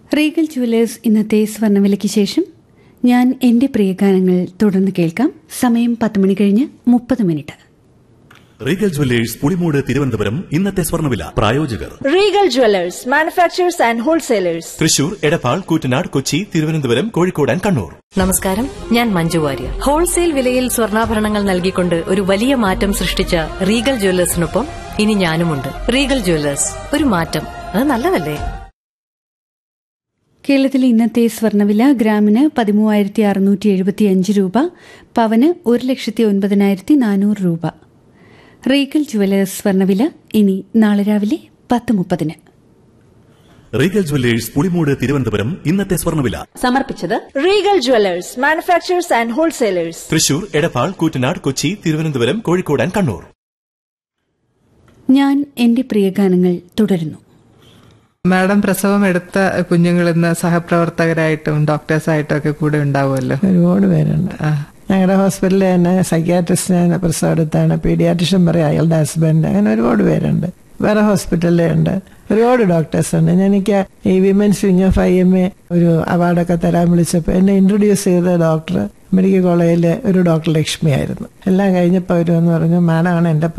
Regal jewellers ഇന്നത്തെ സ്വർണ്ണവിലയ്ക്ക് ശേഷം ഞാൻ എന്റെ പ്രിയഗാനങ്ങൾ തുടർന്ന് കേൾക്കാം സമയം പത്ത് മണി കഴിഞ്ഞ് മുപ്പത് minute Regal jewellers Pulimoodu Thiruvananthapuram ഇന്നത്തെ സ്വർണ്ണവില പ്രായോജകർ Regal Jewelers, manufacturers and wholesalers. Thrissur Edappal Koottanad Kochi Thiruvananthapuram Kozhikode and Kannur നമസ്കാരം ഞാൻ മഞ്ജു വാര്യർ ഹോൾസെയിൽ വിലയിൽ സ്വർണ്ണാഭരണങ്ങൾ നൽകിക്കൊണ്ട് ഒരു വലിയ മാറ്റം സൃഷ്ടിച്ച റീഗൽ ജ്വല്ലേഴ്സിനൊപ്പം ഇനി ഞാനുമുണ്ട് റീഗൽ ജ്വല്ലേഴ്സ് ഒരു മാറ്റം അത് നല്ലതല്ലേ കേരളത്തിലെ ഇന്നത്തെ സ്വർണ്ണവില ഗ്രാമിന് പതിമൂവായിരത്തി അറുന്നൂറ്റി എഴുപത്തി അഞ്ച് രൂപ പവന് ഒരു ലക്ഷത്തി ഒൻപതിനായിരത്തി നാനൂറ് രൂപ റീഗൽ ജുവലേഴ്സ് സ്വർണ്ണവില ഇനി നാളെ രാവിലെ പത്ത് മുപ്പതിന് റീഗൽ ജുവല്ലേഴ്സ് പുളിമൂട് തിരുവനന്തപുരം ഇന്നത്തെ സ്വർണ്ണവില സമർപ്പിച്ചത് Regal Jewelers, manufacturers and wholesalers. Thrissur Edappal Koottanad Kochi Thiruvananthapuram Kozhikode and Kannur ഞാൻ എന്റെ പ്രിയഗാനങ്ങൾ തുടരുന്നു മാഡം പ്രസവം എടുത്ത കുഞ്ഞുങ്ങൾ ഇന്ന് സഹപ്രവർത്തകരായിട്ടും ഡോക്ടേഴ്സായിട്ടും ഒക്കെ കൂടെ ഉണ്ടാവുമല്ലോ ഒരുപാട് പേരുണ്ട് ഞങ്ങളുടെ ഹോസ്പിറ്റലിൽ തന്നെ സൈക്യാട്രിസ്റ്റിനെ പ്രസവം എടുത്താണ് പീഡിയാട്രിഷ്യൻ പറയും അയാളുടെ ഹസ്ബൻഡ് അങ്ങനെ ഒരുപാട് പേരുണ്ട് വേറെ ഹോസ്പിറ്റലിലുണ്ട് ഒരുപാട് ഡോക്ടേഴ്സ് ഉണ്ട് എനിക്ക് ഈ women's wing of I M A ഒരു അവാർഡൊക്കെ തരാൻ വിളിച്ചപ്പോൾ എന്നെ ഇൻട്രൊഡ്യൂസ് ചെയ്ത ഡോക്ടർ മെഡിക്കൽ കോളേജിലെ ഒരു ഡോക്ടർ ലക്ഷ്മി ആയിരുന്നു എല്ലാം കഴിഞ്ഞപ്പോൾ അവർ എന്ന് പറഞ്ഞു മാഡമാണ് എൻ്റെ